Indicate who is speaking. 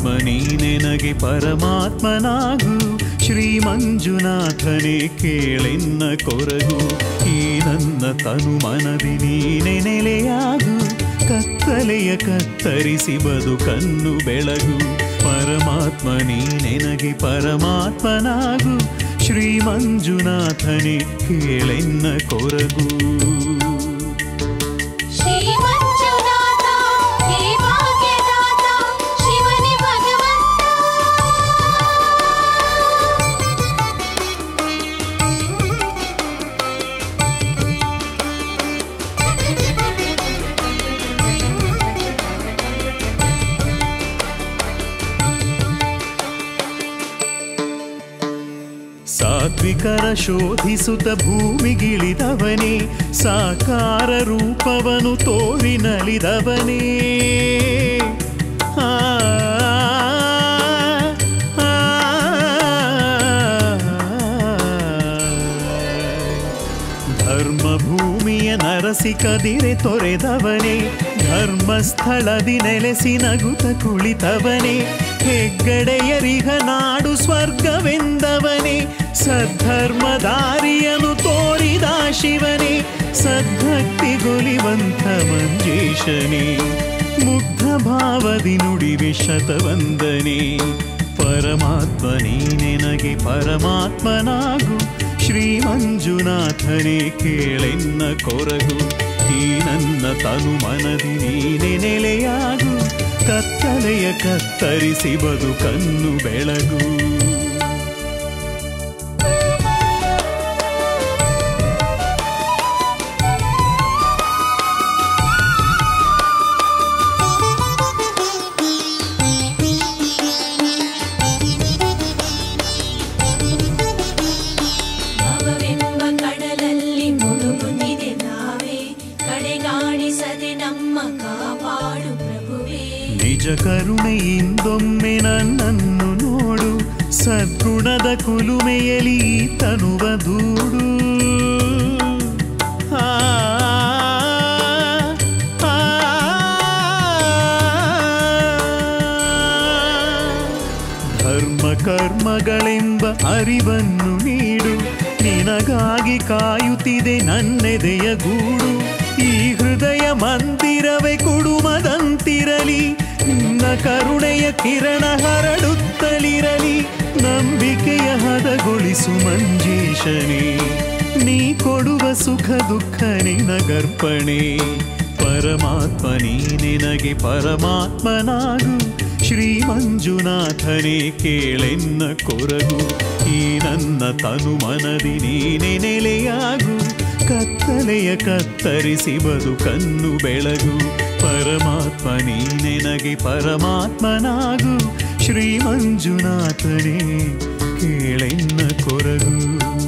Speaker 1: ನೀ ನೆನಗೆ ಪರಮಾತ್ಮನಾಗು ಶ್ರೀ ಮಂಜುನಾಥನೇ ಕೇಳೆನ್ನ ಕೊರಗು ಈ ನನ್ನ ತನು ಮನದಿ ನೀನೆ ನೆಲೆಯಾಗು ಕತ್ತಲೆಯ ಕತ್ತರಿಸಿ ಬದುಕನ್ನು ಬೆಳಗು ಪರಮಾತ್ಮ ನೀ ನೆನಗೆ ಪರಮಾತ್ಮನಾಗು ಶ್ರೀ ಮಂಜುನಾಥನೇ ಕೇಳೆನ್ನ ಕೊರಗು
Speaker 2: ಶ್ರೀ ಮಂಜುನಾಥ ಹೇ ಭಾಗ್ಯದಾತ ಶಿವನೇ ಭಗವಂತ
Speaker 1: ಸಾತ್ವಿಕರ ಶೋಧಿಸುತ್ತ ಭೂಮಿಗಿಳಿದವನೇ ಸಾಕಾರ ರೂಪವನು ತೋರಿ ನಲಿದವನೇ ಆ, ಆ, ಧರ್ಮ ಭೂಮಿಯ ನರಸಿ ಕದಿರೆ ತೊರೆದವನೇ ಧರ್ಮಸ್ಥಳದಿ ನೆಲೆಸಿ ನಗುತ ಕುಳಿತವನೇ ಹೆಗ್ಗಡೆಯರಿಗ ನಾಡು ಸ್ವರ್ಗವೆಂದವನೇ ಸದ್ಧರ್ಮದಾರಿಯನು ತೋರಿದ ಶಿವನೇ ಸದ್ಭಕ್ತಿಗೊಲಿವಂತ ಮಂಜೇಶನೇ ಮುಗ್ಧ ಭಾವದಿ ನುಡಿವೆ ಶತವಂದನೆ ಪರಮಾತ್ಮ ನೀನೆನಗೆ ಪರಮಾತ್ಮನಾಗು ಶ್ರೀ ಮಂಜುನಾಥನೇ ಕೇಳೆನ್ನ ಕೊರಗು ಈ ನನ್ನ ತನು ಮನದಿ ನೀನೆ ನೆಲೆಯಾಗು ಕತ್ತಲೆಯ ಕತ್ತರಿಸಿ ಬದುಕನ್ನು ಬೆಳಗು
Speaker 2: ಭವವೆಂಬ ಕಡಲಲ್ಲಿ ಮುಳುಗುತ್ತಿದೆ ನಾವೇ ಕಡೆಗಾಣಿಸದೆ ನಮ್ಮ ಕಾಪಾಡು ಪ್ರಭುವೇ
Speaker 1: ನಿಜ ಕರುಣೆಯಿಂದೊಮ್ಮೆ ನನ್ನನ್ನು ನೋಡು ಸದ್ಗುಣದ ಕುಲುಮೆಯಲಿ ಈ ತನುವ ದೂಡು ಆ, ಆ, ಧರ್ಮ ಕರ್ಮಗಳೆಂಬ ಅರಿವನ್ನು ನೀಡು ನಿನಗಾಗಿ ಕಾಯುತ್ತಿದೆ ನನ್ನೆದೆಯ ಗೂಡು ಈ ಹೃದಯ ಮಂದಿರವೇ ಕುಡುಮದಂತಿರಲಿ ನಿನ್ನ ಕರುಣೆಯ ಕಿರಣ ಹರಡುತ್ತಲಿರಲಿ ನಂಬಿಕೆಯ ಹದಗೊಳಿಸು ಮಂಜೇಶನೇ ನೀ ಕೊಡುವ ಸುಖ ದುಃಖ ನಿನಗರ್ಪಣೆ ಪರಮಾತ್ಮ ನೀ ನಿನಗೆ ಪರಮಾತ್ಮನಾಗು ಶ್ರೀ ಮಂಜುನಾಥನೇ ಕೇಳೆನ್ನ ಕೊರಗು ಈ ನನ್ನ ತನು ಮನದಿ ನೀನೆ ನೆಲೆಯಾಗು ಕತ್ತಲೆಯ ಕತ್ತರಿಸಿ ಬದುಕನ್ನು ಬೆಳಗು ಪರಮಾತ್ಮ ನೀ ನೆನಗೆ ಪರಮಾತ್ಮನಾಗು ಶ್ರೀ ಮಂಜುನಾಥನೇ ಕೇಳೆನ್ನ ಕೊರಗು